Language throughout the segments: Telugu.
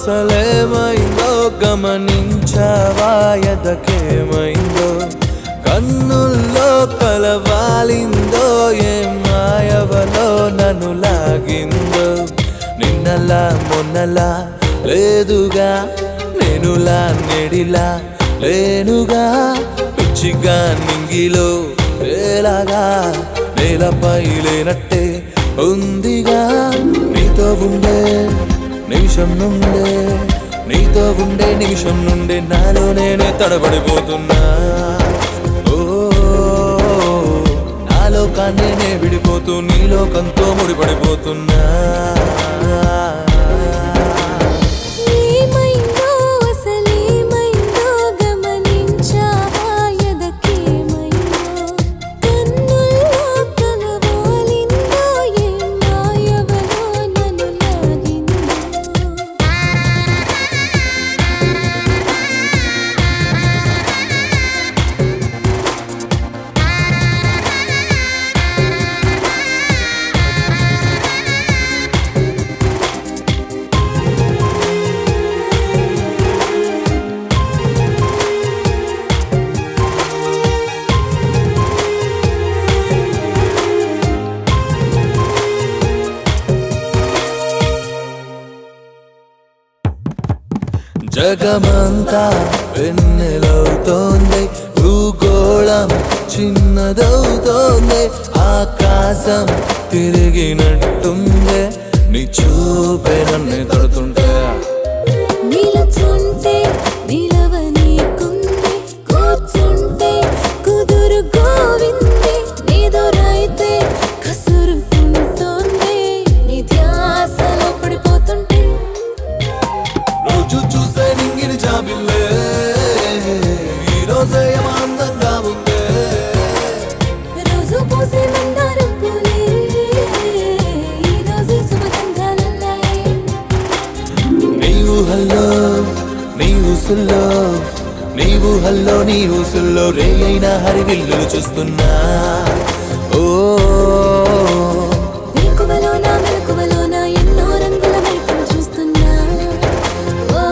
అసలేమైందో గమనించవా ఎదకేమైందో కన్నుల్లో కలవాలిందో ఏం మాయవలో నన్ను లాగిందో నిన్నలా మొన్నలా లేదుగా నేనులా నెడిలా లేనుగా పిచ్చిగా నింగిలో వేలాగా నేలపై లేనట్టే ఉందిగా నీతో ఉండే నిమిషం నుండే నీతో ఉండే నిమిషం నుండే నాలో నేనే తడబడిపోతున్నా ఓ నాలో నేనే విడిపోతూ నీ లోకంతో ముడిపడిపోతున్నా ఏమైందో అసలేమైందో గమనించావా ఎదకేమైందో కన్నుల్లో కలవాలిందో ఏం మాయవలో నన్ను లాగిందో జగమంతా వెన్నెలవుతోంది భూగోళం చిన్నదవుతోంది ఆకాశం తిరిగినట్టుంది నీ చూపే నన్ను తడుతుంటే నిలుచుంటే నిలవనీకుంది కూర్చుంటే కుదురు గోవింది నిదురైతే కసురుకుంటోంది నీ ధ్యాసలో పడిపోతుంటే రోజు చూస్తే నింగిని జాబిల్లే ఈ రోజే ఏమో అందంగా ఉందే రోజు పూసే మందారం పూలే ఈరోజు సుమగంధాలన్నాయి నీ ఊహల్లో నీ ఊసుల్లో నీ ఊహల్లో నీ ఊసుల్లో రే అయినా హరివిల్లులు చూస్తున్నా ఓ మెలకువలోన మెలకువలోన ఎన్నో రంగుల మైకం చూస్తున్నా ఓ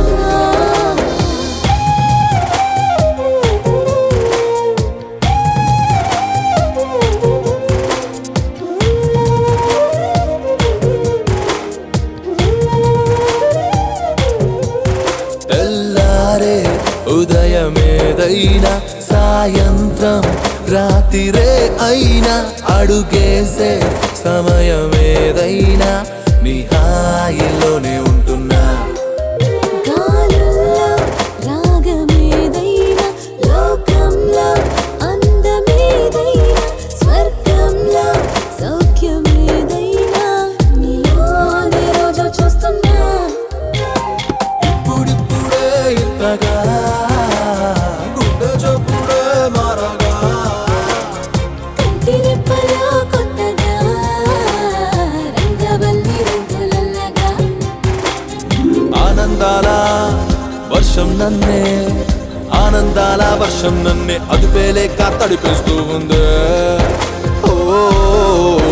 తెల్లారే ఉదయమేదైనా సాయంత్రం రాత్రిరే అయినా అడుగేసే సమయమేదైనా నీ హాయిలోనే ఉంటున్నా గాలుల్లో రాగమేదైనా లోకంలో అందమేదైనా స్వర్గంలో సౌఖ్యమేదైనా నీలోనే రోజు చూస్తున్నా ఇప్పుడిప్పుడే ఇంతగా గుండె చప్పుడే మారగా కంటి రెప్పలో కొత్తగా రంగవల్లి రంగులల్లగా ఆనందాల వర్షం నన్నే ఆనందాల వర్షం నన్నే అదుపేలేక తడిపేస్తూ ఉంది ఓ